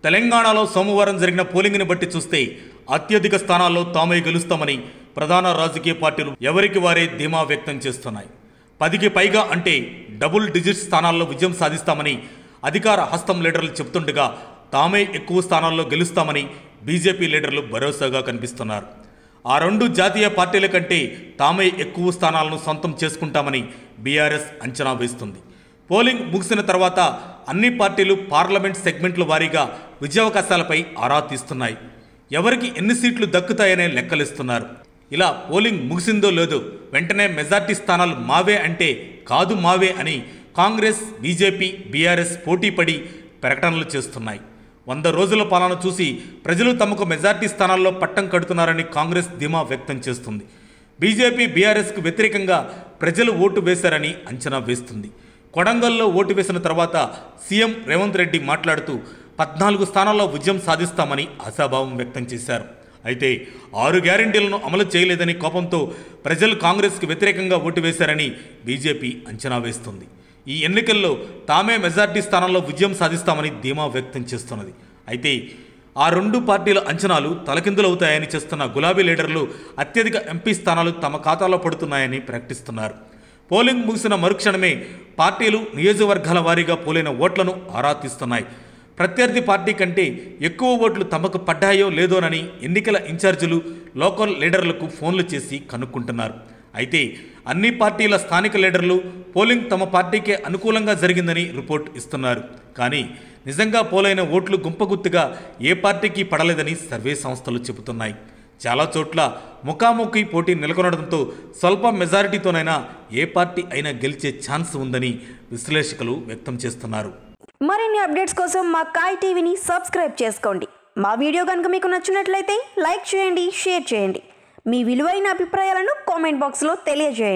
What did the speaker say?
తెలంగాణలో సోమవారం జరిగిన పోలింగ్ని బట్టి చూస్తే అత్యధిక స్థానాల్లో తామే గెలుస్తామని ప్రధాన రాజకీయ పార్టీలు ఎవరికి వారే ధీమా వ్యక్తం చేస్తున్నాయి పదికి పైగా అంటే డబుల్ డిజిట్ స్థానాల్లో విజయం సాధిస్తామని అధికార హస్తం లీడర్లు చెబుతుండగా తామే ఎక్కువ స్థానాల్లో గెలుస్తామని బీజేపీ లీడర్లు భరోసాగా కనిపిస్తున్నారు ఆ రెండు జాతీయ పార్టీల కంటే తామే ఎక్కువ స్థానాలను సొంతం చేసుకుంటామని బీఆర్ఎస్ అంచనా వేస్తుంది పోలింగ్ ముగిసిన తర్వాత అన్ని పార్టీలు పార్లమెంట్ సెగ్మెంట్ల వారీగా విజయావకాశాలపై ఆరా తీస్తున్నాయి ఎవరికి ఎన్ని సీట్లు దక్కుతాయనే లెక్కలిస్తున్నారు ఇలా పోలింగ్ ముగిసిందో లేదో వెంటనే మెజార్టీ స్థానాలు మావే అంటే కాదు మావే అని కాంగ్రెస్ బీజేపీ బీఆర్ఎస్ పోటీపడి ప్రకటనలు చేస్తున్నాయి వంద రోజుల పాలన చూసి ప్రజలు తమకు మెజార్టీ స్థానాల్లో పట్టం కడుతున్నారని కాంగ్రెస్ ధీమా వ్యక్తం చేస్తుంది బీజేపీ బీఆర్ఎస్కు వ్యతిరేకంగా ప్రజలు ఓటు వేశారని అంచనా వేస్తుంది కొడంగల్లో ఓటు వేసిన తర్వాత సీఎం రేవంత్ రెడ్డి మాట్లాడుతూ పద్నాలుగు స్థానాల్లో విజయం సాధిస్తామని ఆశాభావం వ్యక్తం చేశారు అయితే ఆరు గ్యారెంటీలను అమలు చేయలేదని కోపంతో ప్రజలు కాంగ్రెస్కు వ్యతిరేకంగా ఓటు వేశారని బీజేపీ అంచనా వేస్తుంది ఈ ఎన్నికల్లో తామే మెజార్టీ స్థానాల్లో విజయం సాధిస్తామని ధీమా వ్యక్తం చేస్తున్నది అయితే ఆ రెండు పార్టీల అంచనాలు తలకిందులవుతాయని చేస్తున్న గులాబీ లీడర్లు అత్యధిక ఎంపీ స్థానాలు తమ ఖాతాలో పడుతున్నాయని ప్రకటిస్తున్నారు పోలింగ్ ముగిసిన మరుక్షణమే పార్టీలు నియోజకవర్గాల వారీగా పోలైన ఓట్లను ఆరా తీస్తున్నాయి ప్రత్యర్థి పార్టీ కంటే ఎక్కువ ఓట్లు తమకు పడ్డాయో లేదోనని ఎన్నికల ఇన్ఛార్జీలు లోకల్ లీడర్లకు ఫోన్లు చేసి కనుక్కుంటున్నారు అయితే అన్ని పార్టీల స్థానిక లీడర్లు పోలింగ్ తమ పార్టీకే అనుకూలంగా జరిగిందని రిపోర్ట్ ఇస్తున్నారు కానీ నిజంగా పోలైన ఓట్లు గుంపగుత్తుగా ఏ పార్టీకి పడలేదని సర్వే సంస్థలు చెబుతున్నాయి చాలా చోట్ల ముఖాముఖి పోటీ నెలకొనడంతో స్వల్ప మెజారిటీతోనైనా ఏ పార్టీ అయినా గెలిచే ఛాన్స్ ఉందని విశ్లేషకులు వ్యక్తం చేస్తున్నారు మరిన్ని అప్డేట్స్ కోసం మా కాయ్ టీవీని సబ్స్క్రైబ్ చేసుకోండి మా వీడియో కనుక మీకు నచ్చినట్లయితే లైక్ చేయండి షేర్ చేయండి మీ విలువైన అభిప్రాయాలను కామెంట్ బాక్స్లో తెలియజేయండి